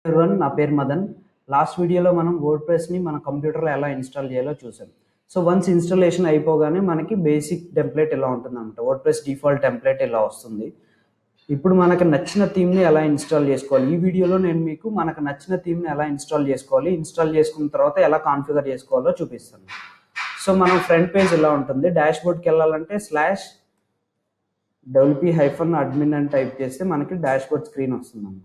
one నా పేరు Madan last వీడియోలో మనం వర్డ్ ప్రెస్ని మన కంప్యూటర్లో ఎలా ఇన్స్టాల్ చేయాలో చూసాం సో వన్స్ ఇన్స్టాలేషన్ అయిపోగానే మనకి బేసిక్ టెంప్లెట్ ఎలా ఉంటుంది అనమాట వర్డ్ ప్రెస్ డిఫాల్ట్ టెంప్లెట్ ఎలా వస్తుంది ఇప్పుడు మనకు నచ్చిన థీమ్ని ఎలా ఇన్స్టాల్ చేసుకోవాలి ఈ వీడియోలో నేను మీకు మనకు నచ్చిన థీమ్ని ఎలా ఇన్స్టాల్ చేసుకోవాలి ఇన్స్టాల్ చేసుకున్న తర్వాత ఎలా కాన్ఫిగర్ చేసుకోవాలో చూపిస్తాను సో మనం ఫ్రంట్ పేజ్ ఎలా ఉంటుంది డాష్ బోర్డ్కి వెళ్ళాలంటే స్లాష్ డబ్ల్యూపీ హైఫన్ అడ్మిన్ అని టైప్ చేస్తే మనకి డాష్ బోర్డ్ స్క్రీన్ వస్తుంది అనమాట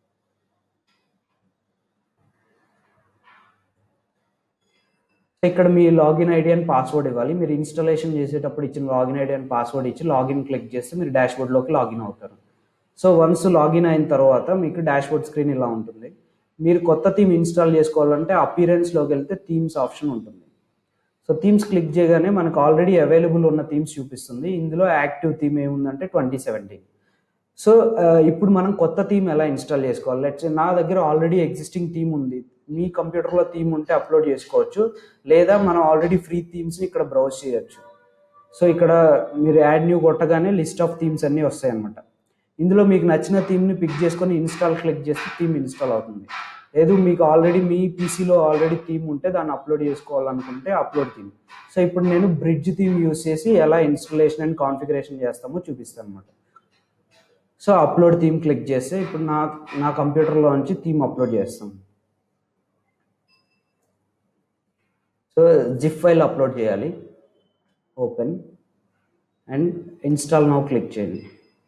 ఇక్కడ మీ లాగిన్ ఐడి అని పాస్వర్డ్ ఇవ్వాలి మీరు ఇన్స్టాలేషన్ చేసేటప్పుడు ఇచ్చిన లాగిన్ ఐడి అని పాస్వర్డ్ ఇచ్చి లాగిన్ క్లిక్ చేస్తే మీరు డాష్ బోర్డ్లోకి లాగిన్ అవుతారు సో వన్స్ లాగిన్ అయిన తర్వాత మీకు డాష్ బోర్డ్ స్క్రీన్ ఇలా ఉంటుంది మీరు కొత్త థీమ్ ఇన్స్టాల్ చేసుకోవాలంటే అపీరెన్స్లోకి వెళ్తే థీమ్స్ ఆప్షన్ ఉంటుంది సో థీమ్స్ క్లిక్ చేయగానే మనకు ఆల్రెడీ అవైలబుల్ ఉన్న థీమ్స్ చూపిస్తుంది ఇందులో యాక్టివ్ థీమ్ ఏముందంటే ట్వంటీ సెవెంటీన్ సో ఇప్పుడు మనం కొత్త థీమ్ ఎలా ఇన్స్టాల్ చేసుకోవాలి లెట్స్ నా దగ్గర ఆల్రెడీ ఎగ్జిస్టింగ్ థీమ్ ఉంది మీ కంప్యూటర్లో థీమ్ ఉంటే అప్లోడ్ చేసుకోవచ్చు లేదా మనం ఆల్రెడీ ఫ్రీ థీమ్స్ని ఇక్కడ బ్రౌజ్ చేయొచ్చు సో ఇక్కడ మీరు యాడ్ న్యూ కొట్టగానే లిస్ట్ ఆఫ్ థీమ్స్ అన్నీ వస్తాయి అన్నమాట ఇందులో మీకు నచ్చిన థీమ్ని పిక్ చేసుకొని ఇన్స్టాల్ క్లిక్ చేస్తే థీమ్ ఇన్స్టాల్ అవుతుంది లేదు మీకు ఆల్రెడీ మీ పీసీలో ఆల్రెడీ థీమ్ ఉంటే దాన్ని అప్లోడ్ చేసుకోవాలనుకుంటే అప్లోడ్ థీమ్ సో ఇప్పుడు నేను బ్రిడ్జ్ థీమ్ యూస్ చేసి ఎలా ఇన్స్టలేషన్ అండ్ కాన్ఫిగరేషన్ చేస్తామో చూపిస్తాను అనమాట సో అప్లోడ్ థీమ్ క్లిక్ చేస్తే ఇప్పుడు నా నా కంప్యూటర్లో నుంచి థీమ్ అప్లోడ్ చేస్తాం సో జిప్ ఫైల్ అప్లోడ్ చేయాలి open and install now click చేయండి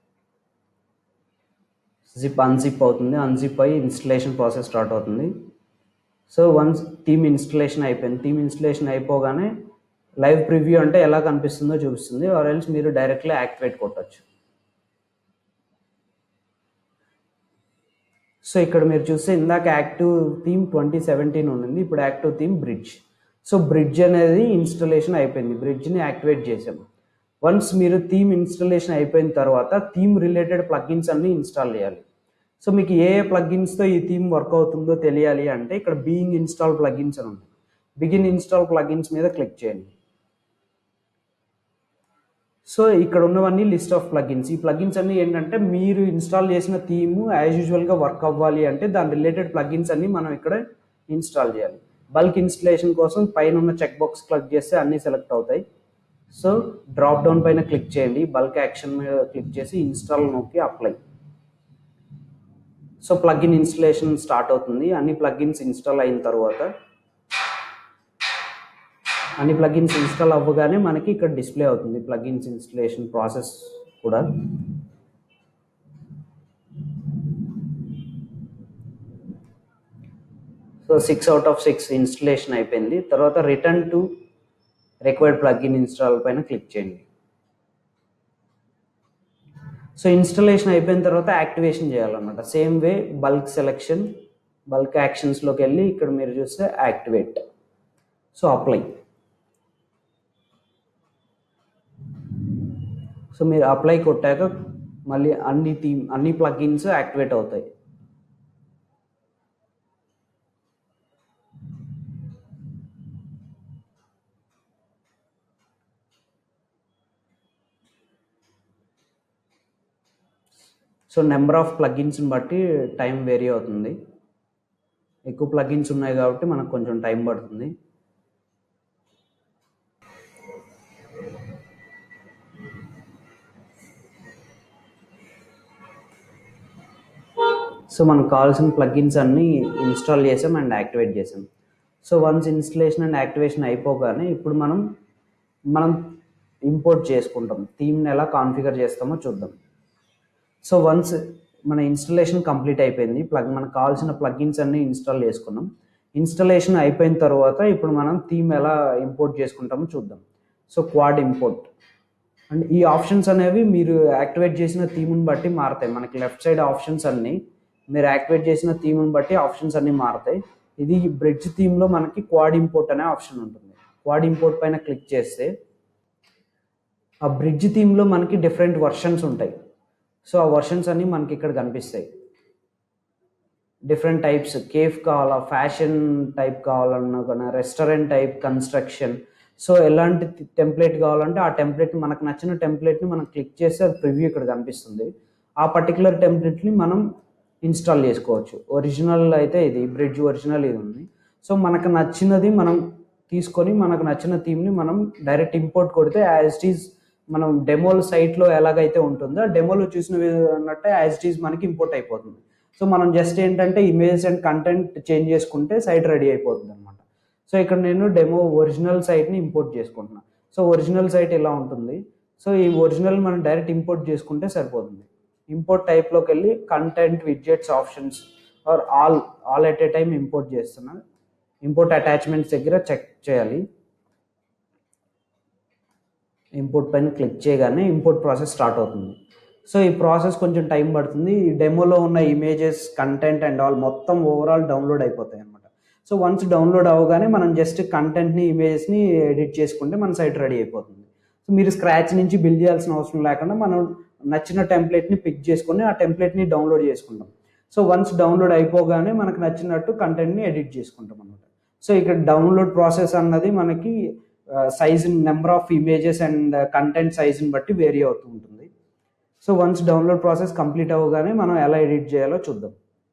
జిప్ అన్జిప్ అవుతుంది అన్జిప్ అయ్యి ఇన్స్టలేషన్ ప్రాసెస్ స్టార్ట్ అవుతుంది సో వన్స్ థీమ్ ఇన్స్టలేషన్ అయిపోయింది థీమ్ ఇన్స్టలేషన్ అయిపోగానే లైవ్ ప్రివ్యూ అంటే ఎలా కనిపిస్తుందో చూపిస్తుంది ఆర్ ఎల్స్ మీరు డైరెక్ట్లీ యాక్టివేట్ కొట్టచ్చు సో ఇక్కడ మీరు చూస్తే ఇందాక యాక్టివ్ థీమ్ ట్వంటీ సెవెంటీన్ ఉంది ఇప్పుడు active theme bridge so bridge అనేది ఇన్స్టలేషన్ అయిపోయింది బ్రిడ్జ్ని యాక్టివేట్ చేసాం వన్స్ మీరు థీమ్ ఇన్స్టలేషన్ అయిపోయిన తర్వాత థీమ్ రిలేటెడ్ ప్లగ్గిన్స్ అన్ని ఇన్స్టాల్ చేయాలి సో మీకు ఏ ఏ ప్లగ్గిన్స్తో ఈ థీమ్ వర్క్ అవుతుందో తెలియాలి అంటే ఇక్కడ బీయింగ్ ఇన్స్టాల్ ప్లగ్గిన్స్ అని ఉంది బిగిన్ ఇన్స్టాల్ ప్లగ్గిన్స్ మీద క్లిక్ చేయండి సో ఇక్కడ ఉన్నవన్నీ లిస్ట్ ఆఫ్ ప్లగిన్స్ ఈ ప్లగిన్స్ అన్ని ఏంటంటే మీరు ఇన్స్టాల్ చేసిన థీమ్ యాజ్ యూజువల్గా వర్క్ అవ్వాలి అంటే దాని రిలేటెడ్ ప్లగిన్స్ అన్ని మనం ఇక్కడ ఇన్స్టాల్ చేయాలి బల్క్ ఇన్స్టలేషన్ కోసం పైన ఉన్న చెక్ బాక్స్ క్లిక్ చేస్తే అన్ని సెలెక్ట్ అవుతాయి సో డ్రాప్ డౌన్ పైన క్లిక్ చేయండి బల్క్ యాక్షన్ మీద క్లిక్ చేసి ఇన్స్టాల్ నొక్కి apply so plugin installation start అవుతుంది అన్ని ప్లగిన్స్ ఇన్స్టాల్ అయిన తర్వాత అన్ని ప్లగిన్స్ ఇన్స్టాల్ అవ్వగానే మనకి ఇక్కడ డిస్ప్లే అవుతుంది ప్లగిన్స్ ఇన్స్టలేషన్ ప్రాసెస్ కూడా so six out of six installation అయిపోయింది తర్వాత return to required plugin install పైన క్లిక్ చేయండి సో ఇన్స్టలేషన్ అయిపోయిన తర్వాత యాక్టివేషన్ చేయాలన్నమాట same way bulk selection bulk యాక్షన్స్లోకి వెళ్ళి ఇక్కడ మీరు చూస్తే యాక్టివేట్ సో అప్లై సో మీరు అప్లై కొట్టాక మళ్ళీ అన్ని థీమ్ అన్ని ప్లగిన్స్ యాక్టివేట్ అవుతాయి సో నెంబర్ ఆఫ్ ప్లగిన్స్ని బట్టి టైం వేరీ అవుతుంది ఎక్కువ ప్లగిన్స్ ఉన్నాయి కాబట్టి మనకు కొంచెం టైం పడుతుంది సో మనకు కావాల్సిన ప్లగిన్స్ అన్నీ ఇన్స్టాల్ చేసాం అండ్ యాక్టివేట్ చేసాం so once installation and activation అయిపోగానే ఇప్పుడు మనం మనం ఇంపోర్ట్ చేసుకుంటాం థీమ్ని ఎలా కాన్ఫిగర్ చేస్తామో చూద్దాం సో వన్స్ మన ఇన్స్టలేషన్ కంప్లీట్ అయిపోయింది ప్లగ్ మనకు కావాల్సిన ప్లగిన్స్ అన్నీ ఇన్స్టాల్ చేసుకున్నాం ఇన్స్టలేషన్ అయిపోయిన తర్వాత ఇప్పుడు మనం థీమ్ ఎలా ఇంపోర్ట్ చేసుకుంటామో చూద్దాం సో క్వాడ్ ఇంపోర్ట్ అండ్ ఈ ఆప్షన్స్ అనేవి మీరు యాక్టివేట్ చేసిన థీమ్ని బట్టి మారుతాయి మనకి లెఫ్ట్ సైడ్ ఆప్షన్స్ అన్నీ మీరు యాక్టివేట్ చేసిన థీమ్ని బట్టి ఆప్షన్స్ అన్నీ మారుతాయి ఇది బ్రిడ్జ్ థీమ్లో మనకి క్వాడ్ ఇంపోర్ట్ అనే ఆప్షన్ ఉంటుంది క్వాడ్ ఇంపోర్ట్ పైన క్లిక్ చేస్తే ఆ బ్రిడ్జ్ థీమ్లో మనకి డిఫరెంట్ వర్షన్స్ ఉంటాయి సో ఆ వర్షన్స్ అన్నీ మనకి ఇక్కడ కనిపిస్తాయి డిఫరెంట్ టైప్స్ కేఫ్ కావాలా ఫ్యాషన్ టైప్ కావాలన్నా కానీ రెస్టారెంట్ టైప్ కన్స్ట్రక్షన్ సో ఎలాంటి టెంప్లెట్ కావాలంటే ఆ టెంప్లెట్ మనకు నచ్చిన టెంప్లెట్ని మనం క్లిక్ చేస్తే అది ప్రివ్యూ ఇక్కడ కనిపిస్తుంది ఆ పర్టికులర్ టెంప్లెట్ని మనం ఇన్స్టాల్ చేసుకోవచ్చు ఒరిజినల్ అయితే ఇది బ్రిడ్జ్ ఒరిజినల్ ఇది ఉంది సో మనకు నచ్చినది మనం తీసుకొని మనకు నచ్చిన థీమ్ని మనం డైరెక్ట్ ఇంపోర్ట్ కొడితే యాజ్ ఇట్ ఈజ్ మనం డెమోల్ సైట్లో ఎలాగైతే ఉంటుందో డెమోలో చూసిన అన్నట్టే యాజ్ ఇట్ ఈజ్ మనకి ఇంపోర్ట్ అయిపోతుంది సో మనం జస్ట్ ఏంటంటే ఇమేజ్ అండ్ కంటెంట్ చేంజ్ చేసుకుంటే సైట్ రెడీ అయిపోతుంది అనమాట సో ఇక్కడ నేను డెమో ఒరిజినల్ సైట్ని ఇంపోర్ట్ చేసుకుంటున్నాను సో ఒరిజినల్ సైట్ ఇలా ఉంటుంది సో ఈ ఒరిజినల్ మనం డైరెక్ట్ ఇంపోర్ట్ చేసుకుంటే సరిపోతుంది ఇంపోర్ట్ టైప్లోకి వెళ్ళి content widgets options or all all at a time import చేస్తున్నా ఇంపోర్ట్ అటాచ్మెంట్స్ దగ్గర చెక్ చేయాలి ఇంపోర్ట్ పైన క్లిక్ చేయగానే ఇంపోర్ట్ ప్రాసెస్ స్టార్ట్ అవుతుంది సో ఈ ప్రాసెస్ కొంచెం టైం పడుతుంది ఈ డెమోలో ఉన్న ఇమేజెస్ కంటెంట్ అండ్ ఆల్ మొత్తం ఓవరాల్ డౌన్లోడ్ అయిపోతాయి అనమాట సో వన్స్ డౌన్లోడ్ అవ్వగానే మనం జస్ట్ కంటెంట్ని ఇమేజెస్ని ఎడిట్ చేసుకుంటే మన సైట్ రెడీ అయిపోతుంది సో మీరు స్క్రాచ్ నుంచి బిల్డ్ చేయాల్సిన అవసరం లేకుండా మనం నచ్చిన టెంప్లెట్ని పిక్ చేసుకొని ఆ టెంప్లెట్ని డౌన్లోడ్ చేసుకుంటాం సో వన్స్ డౌన్లోడ్ అయిపోగానే మనకు నచ్చినట్టు కంటెంట్ని ఎడిట్ చేసుకుంటాం అనమాట సో ఇక్కడ డౌన్లోడ్ ప్రాసెస్ అన్నది మనకి size number of images and content సైజ్ని బట్టి వేరీ అవుతూ ఉంటుంది so once download process complete అవ్వగానే మనం ఎలా ఎడిట్ చేయాలో చూద్దాం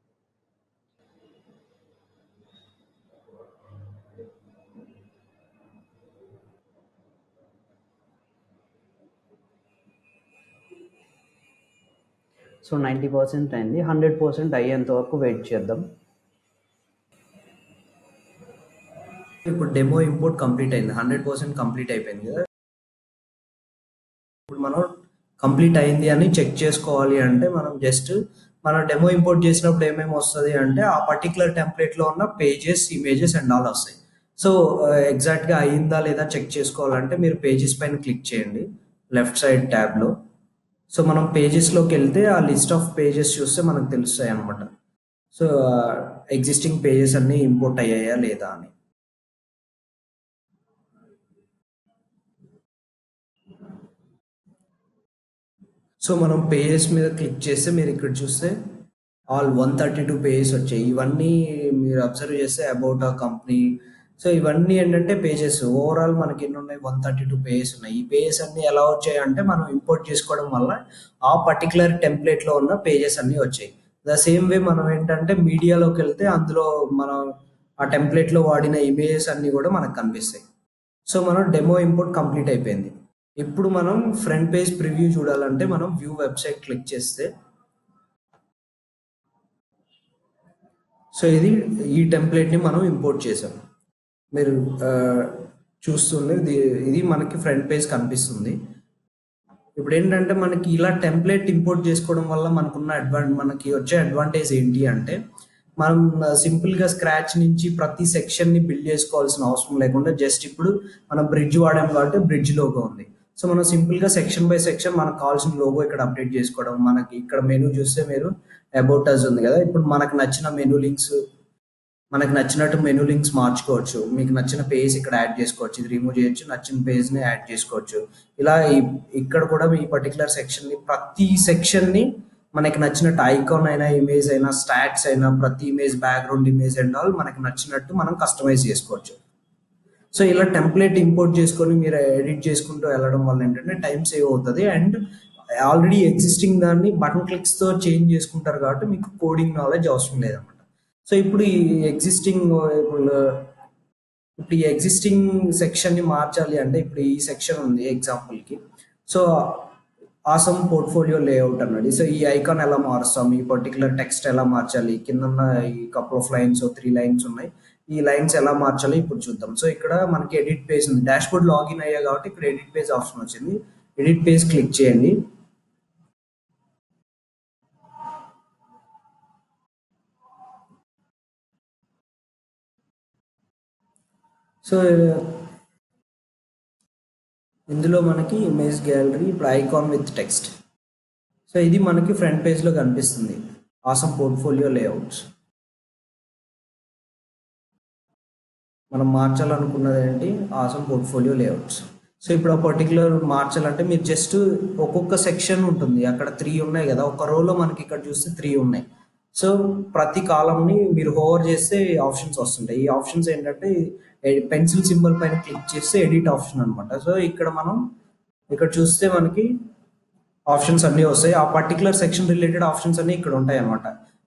సో నైంటీ పర్సెంట్ అయింది హండ్రెడ్ పర్సెంట్ అయ్యేంత వరకు వెయిట్ చేద్దాం ఇప్పుడు డెమో ఇంపోర్ట్ కంప్లీట్ అయింది హండ్రెడ్ పర్సెంట్ కంప్లీట్ అయిపోయింది కదా ఇప్పుడు మనం కంప్లీట్ అయింది అని చెక్ చేసుకోవాలి అంటే మనం జస్ట్ మనం డెమో ఇంపోర్ట్ చేసినప్పుడు ఏమేమి వస్తుంది అంటే ఆ పర్టికులర్ టెంప్లెట్లో ఉన్న పేజెస్ ఇమేజెస్ అండ్ ఆల్ వస్తాయి సో ఎగ్జాక్ట్గా అయిందా లేదా చెక్ చేసుకోవాలంటే మీరు పేజెస్ పైన క్లిక్ చేయండి లెఫ్ట్ సైడ్ ట్యాబ్లో సో మనం పేజెస్లోకి వెళ్తే ఆ లిస్ట్ ఆఫ్ పేజెస్ చూస్తే మనకు తెలుస్తాయి అనమాట సో ఎగ్జిస్టింగ్ పేజెస్ అన్నీ ఇంపోర్ట్ అయ్యాయా లేదా అని సో మనం పేజెస్ మీద క్లిక్ చేస్తే మీరు ఇక్కడ చూస్తే all one thirty two pages వచ్చాయి ఇవన్నీ మీరు అబ్జర్వ్ చేస్తే అబౌట్ ఆ కంపెనీ సో ఇవన్నీ ఏంటంటే పేజెస్ ఓవరాల్ మనకి ఎన్ని ఉన్నాయి వన్ థర్టీ టూ పేజెస్ ఉన్నాయి ఈ పేజెస్ అన్ని ఎలా వచ్చాయి అంటే మనం ఇంపోర్ట్ చేసుకోవడం వల్ల ఆ పర్టికులర్ టెంప్లెట్లో ఉన్న పేజెస్ అన్ని వచ్చాయి ద సేమ్ వే మనం ఏంటంటే మీడియాలోకి వెళ్తే అందులో మనం ఆ టెంప్లెట్లో వాడిన ఇమేజెస్ అన్ని కూడా మనకు కనిపిస్తాయి సో మనం డెమో ఇంపోర్ట్ కంప్లీట్ అయిపోయింది ఇప్పుడు మనం ఫ్రంట్ పేజ్ ప్రివ్యూ చూడాలంటే మనం వ్యూ వెబ్సైట్ క్లిక్ చేస్తే సో ఇది ఈ టెంప్లెట్ని మనం ఇంపోర్ట్ చేసాం మీరు చూస్తుంది ఇది ఇది మనకి ఫ్రంట్ పేజ్ కనిపిస్తుంది ఇప్పుడు ఏంటంటే మనకి ఇలా టెంప్లెట్ ఇంపోర్ట్ చేసుకోవడం వల్ల మనకున్న అడ్వాన్ మనకి వచ్చే అడ్వాంటేజ్ ఏంటి అంటే మనం సింపుల్గా స్క్రాచ్ నుంచి ప్రతి సెక్షన్ని బిల్డ్ చేసుకోవాల్సిన అవసరం లేకుండా జస్ట్ ఇప్పుడు మనం బ్రిడ్జ్ వాడాం కాబట్టి బ్రిడ్జ్ లోగో ఉంది సో మనం సింపుల్గా సెక్షన్ బై సెక్షన్ మనకు కావాల్సిన లోగో ఇక్కడ అప్డేట్ చేసుకోవడం మనకి ఇక్కడ మెనూ చూస్తే మీరు అబౌట్ అస్ ఉంది కదా ఇప్పుడు మనకు నచ్చిన మెనూ లింక్స్ మనకు నచ్చినట్టు మెనూ లింక్స్ మార్చుకోవచ్చు మీకు నచ్చిన పేజ్ ఇక్కడ యాడ్ చేసుకోవచ్చు ఇది రిమూవ్ చేయొచ్చు నచ్చిన పేజ్ని యాడ్ చేసుకోవచ్చు ఇలా ఇక్కడ కూడా ఈ పర్టికులర్ సెక్షన్ని ప్రతి సెక్షన్ని మనకి నచ్చినట్టు ఐకాన్ అయినా ఇమేజ్ అయినా స్టాట్స్ అయినా ప్రతి image background image and all మనకి నచ్చినట్టు మనం కస్టమైజ్ చేసుకోవచ్చు సో ఇలా టెంప్లెట్ ఇంపోర్ట్ చేసుకొని మీరు ఎడిట్ చేసుకుంటూ వెళ్ళడం వల్ల ఏంటంటే టైం సేవ్ అవుతుంది అండ్ ఆల్రెడీ ఎగ్జిస్టింగ్ దాన్ని బటన్ క్లిక్స్తో చేంజ్ చేసుకుంటారు కాబట్టి మీకు కోడింగ్ నాలెడ్జ్ అవసరం లేదన్నమాట సో ఇప్పుడు ఈ ఎగ్జిస్టింగ్ ఇప్పుడు ఇప్పుడు ఈ ఎగ్జిస్టింగ్ సెక్షన్ని మార్చాలి అంటే ఇప్పుడు ఈ సెక్షన్ ఉంది ఎగ్జాంపుల్కి సో ఆసమ్ పోర్ట్ఫోలియో లేఅవుట్ అన్నది సో ఈ ఐకాన్ ఎలా మారుస్తాం ఈ పర్టికులర్ టెక్స్ట్ ఎలా మార్చాలి కింద ఉన్న ఈ couple of lines three lines ఉన్నాయి ఈ లైన్స్ ఎలా మార్చాలి ఇప్పుడు చూద్దాం సో ఇక్కడ మనకి ఎడిట్ పేజ్ ఉంది డాష్ బోర్డ్ లాగిన్ అయ్యా కాబట్టి ఇక్కడ ఎడిట్ పేజ్ ఆప్షన్ వచ్చింది ఎడిట్ పేజ్ క్లిక్ చేయండి సో ఇందులో మనకి ఇమేజ్ గ్యాలరీ ఇప్పుడు ఐకాన్ విత్ టెక్స్ట్ సో ఇది మనకి ఫ్రంట్ పేజ్లో కనిపిస్తుంది ఆసమ్ పోర్ట్ఫోలియో లేఅవుట్స్ మనం మార్చాలనుకున్నది ఏంటి ఆసమ్ పోర్ట్ఫోలియో లేఅవుట్స్ సో ఇప్పుడు ఆ పర్టికులర్ మార్చాలంటే మీరు జస్ట్ ఒక్కొక్క సెక్షన్ ఉంటుంది అక్కడ త్రీ ఉన్నాయి కదా ఒక రోలో మనకి ఇక్కడ చూస్తే త్రీ ఉన్నాయి సో ప్రతి కాలంని మీరు హోవర్ చేస్తే ఆప్షన్స్ వస్తుంటాయి ఈ ఆప్షన్స్ ఏంటంటే పెన్సిల్ సింబల్ పైన క్లిక్ చేస్తే ఎడిట్ ఆప్షన్ అనమాట సో ఇక్కడ మనం ఇక్కడ చూస్తే మనకి ఆప్షన్స్ అన్నీ వస్తాయి ఆ పర్టికులర్ సెక్షన్ రిలేటెడ్ ఆప్షన్స్ అన్నీ ఇక్కడ ఉంటాయి అనమాట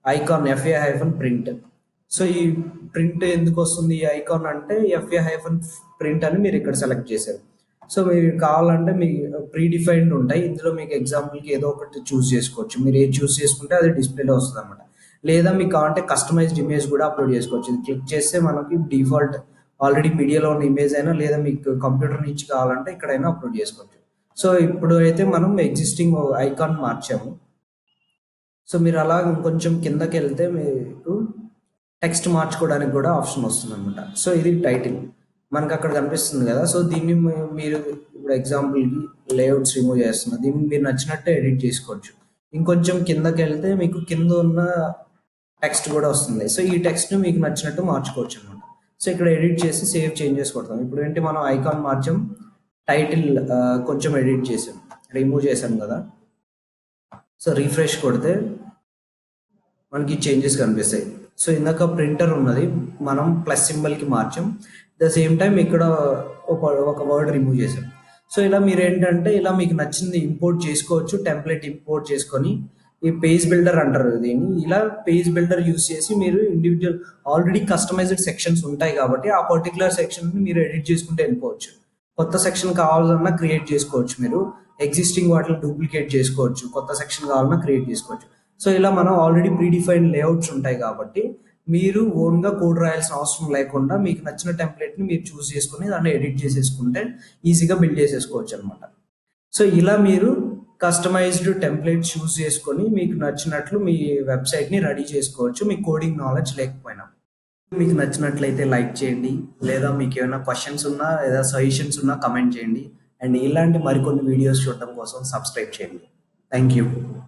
icon FA hyphen print so ఈ ప్రింట్ ఎందుకు వస్తుంది ఈ ఐకాన్ అంటే ఎఫ్ఏ హైఫన్ ప్రింట్ అని మీరు ఇక్కడ సెలెక్ట్ చేశారు సో మీరు కావాలంటే మీ ప్రీ డిఫైన్డ్ ఉంటాయి ఇందులో మీకు ఎగ్జాంపుల్కి ఏదో ఒకటి చూస్ చేసుకోవచ్చు మీరు ఏది చూస్ చేసుకుంటే అది డిస్ప్లేలో వస్తుంది అనమాట లేదా మీకు కావాలంటే కస్టమైజ్డ్ ఇమేజ్ కూడా అప్లోడ్ చేసుకోవచ్చు ఇది క్లిక్ చేస్తే మనకి డిఫాల్ట్ ఆల్రెడీ మీడియాలో ఉన్న ఇమేజ్ అయినా లేదా మీకు కంప్యూటర్ నుంచి కావాలంటే ఇక్కడైనా అప్లోడ్ చేసుకోవచ్చు సో ఇప్పుడు అయితే మనం ఎగ్జిస్టింగ్ ఐకాన్ మార్చాము సో మీరు అలా కొంచెం కిందకి వెళ్తే మీకు టెక్స్ట్ మార్చుకోవడానికి కూడా ఆప్షన్ వస్తుంది అనమాట సో ఇది టైటిల్ మనకు అక్కడ కనిపిస్తుంది కదా సో దీన్ని మీ- మీరు ఇప్పుడు ఎగ్జాంపుల్కి లేఅవుట్స్ రిమూవ్ చేస్తున్నారు దీన్ని మీరు నచ్చినట్టు ఎడిట్ చేసుకోవచ్చు ఇంకొంచెం కిందకి వెళ్తే మీకు కింద ఉన్న టెక్స్ట్ కూడా వస్తుంది సో ఈ టెక్స్ట్ మీకు నచ్చినట్టు మార్చుకోవచ్చు అనమాట సో ఇక్కడ ఎడిట్ చేసి సేవ్ చేంజెస్ కొడతాం ఇప్పుడు ఏంటి మనం ఐకాన్ మార్చాం టైటిల్ కొంచెం ఎడిట్ చేసాం రిమూవ్ చేసాం కదా సో రీఫ్రెష్ కొడితే మనకి చేంజెస్ కనిపిస్తాయి సో ఇందాక ప్రింటర్ ఉన్నది మనం ప్లస్ సింబల్కి మార్చాం ద సేమ్ టైం ఇక్కడ ఒక ఒక వర్డ్ రిమూవ్ చేసాం సో ఇలా మీరు ఏంటంటే ఇలా మీకు నచ్చింది ఇంపోర్ట్ చేసుకోవచ్చు టెంప్లెట్ ఇంపోర్ట్ చేసుకొని ఈ పేజ్ బిల్డర్ అంటారు దీన్ని ఇలా పేజ్ బిల్డర్ యూస్ చేసి మీరు ఇండివిజువల్ ఆల్రెడీ కస్టమైజ్డ్ సెక్షన్స్ ఉంటాయి కాబట్టి ఆ పర్టికులర్ సెక్షన్ మీరు ఎడిట్ చేసుకుంటే వెళ్ళిపోవచ్చు కొత్త సెక్షన్ కావాలన్నా క్రియేట్ చేసుకోవచ్చు మీరు ఎగ్జిస్టింగ్ వాటిని డూప్లికేట్ చేసుకోవచ్చు కొత్త సెక్షన్ కావాలన్నా క్రియేట్ చేసుకోవచ్చు సో ఇలా మనం ఆల్రెడీ ప్రీడిఫైన్డ్ లేఅవుట్స్ ఉంటాయి కాబట్టి మీరు ఓన్గా కోడ్ రాయాల్సిన అవసరం లేకుండా మీకు నచ్చిన టెంప్లెట్ని మీరు చూస్ చేసుకుని దాన్ని ఎడిట్ చేసేసుకుంటే ఈజీగా బిల్డ్ చేసేసుకోవచ్చు అనమాట సో ఇలా మీరు కస్టమైజ్డ్ టెంప్లెట్ చూస్ చేసుకొని మీకు నచ్చినట్లు మీ వెబ్సైట్ని రెడీ చేసుకోవచ్చు మీ కోడింగ్ నాలెడ్జ్ లేకపోయినా మీకు నచ్చినట్లయితే లైక్ చేయండి లేదా మీకు ఏమైనా క్వశ్చన్స్ ఉన్నా లేదా సజెషన్స్ ఉన్నా కమెంట్ చేయండి అండ్ ఇలాంటి మరికొన్ని వీడియోస్ చూడటం కోసం సబ్స్క్రైబ్ చేయండి థ్యాంక్ యూ